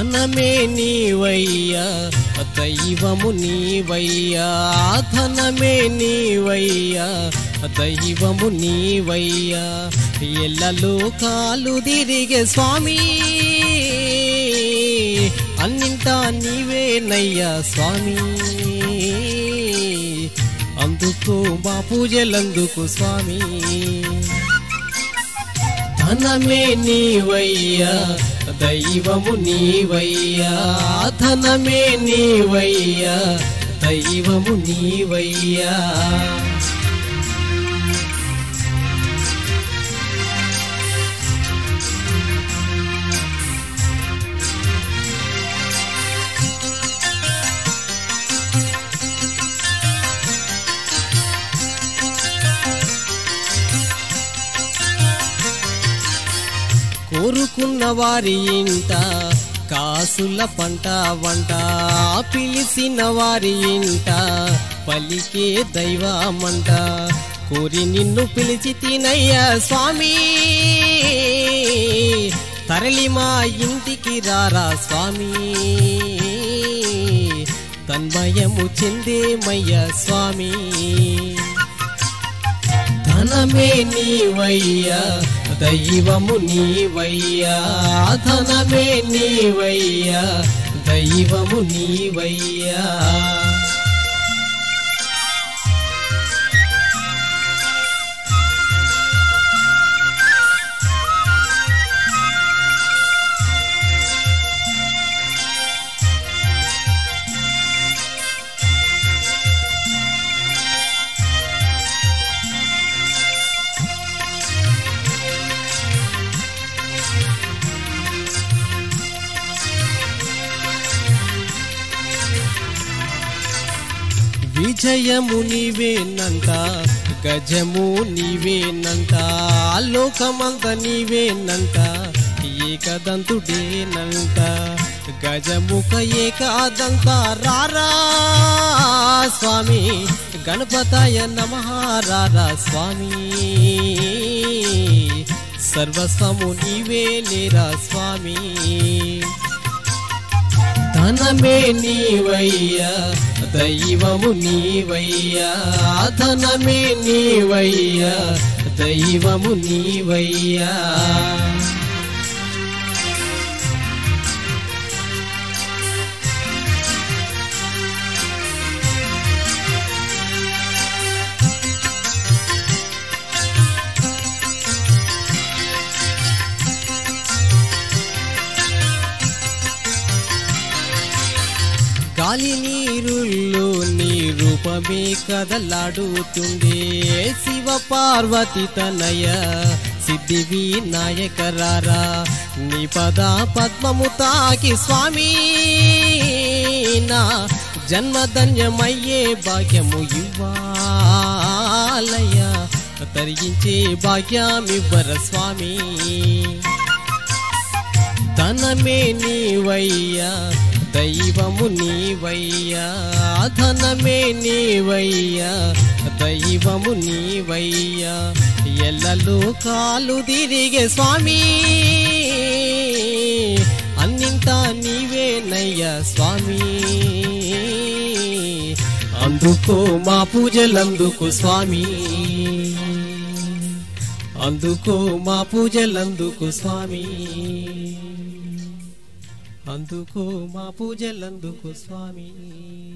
ధనమే నీవయ్యా దైవము నీవయ్యా ధనమే నీవయ్యా దైవము నీవయ్యా ఎల్లలో కాలు తిరిగే స్వామి అన్నింటా నీవేనయ్యా స్వామి అందుకు మా పూజలందుకు స్వామి ధనమే నీవయ్యా దైవము నీవయ్యా ధనమే నీవయ్యా దైవము నీవయ్యా కోరుకున్న వారి ఇంట కాసుల పంట వంట పిలిచిన వారి ఇంట పలికే దైవమంట కోరి నిన్ను పిలిచి తినయ్యా స్వామి తరలి మా ఇంటికి రారా స్వామి తన్మయము చెందేమయ్య స్వామి ధనమే నీవయ్యా దైవము నీవయ్యా ధనమే నీవయ్యా దైవము నీవయ్యా విజయము నీవేనంట గజము నీవేనంట లోకమంత నీవేనంట ఏకదంతుడేనంట గజముఖ ఏకాదంత రారా స్వామి గణపతాయ నమ రారా స్వామి సర్వస్వము నీవే లేరా స్వామి ధనమే నీవయ్యా దైవము నీవయ్యా ధనమే నీవయ్యా దైవము నీవయ్యా గాలి నీరుల్లో నీ రూపమే కదలాడుతుండే శివ పార్వతి తనయ సిద్ధి వినాయక రారా నీ పద పద్మము తాకి స్వామి నా జన్మధన్యమయ్యే భాగ్యము ఇవ్వాలయ తరిగించే భాగ్యమివ్వర స్వామి ధనమే నీవయ్యా దైవము నీవయ్యా ధనమే నీవయ్యా దైవము నీవయ్యా ఎల్లలో కాలు తిరిగే స్వామి అన్నింటా నీవేనయ్యా స్వామి అందుకో మా పూజలందుకు స్వామి అందుకో మా పూజలందుకు స్వామి అందుకో మా పూజలందుకు స్వామి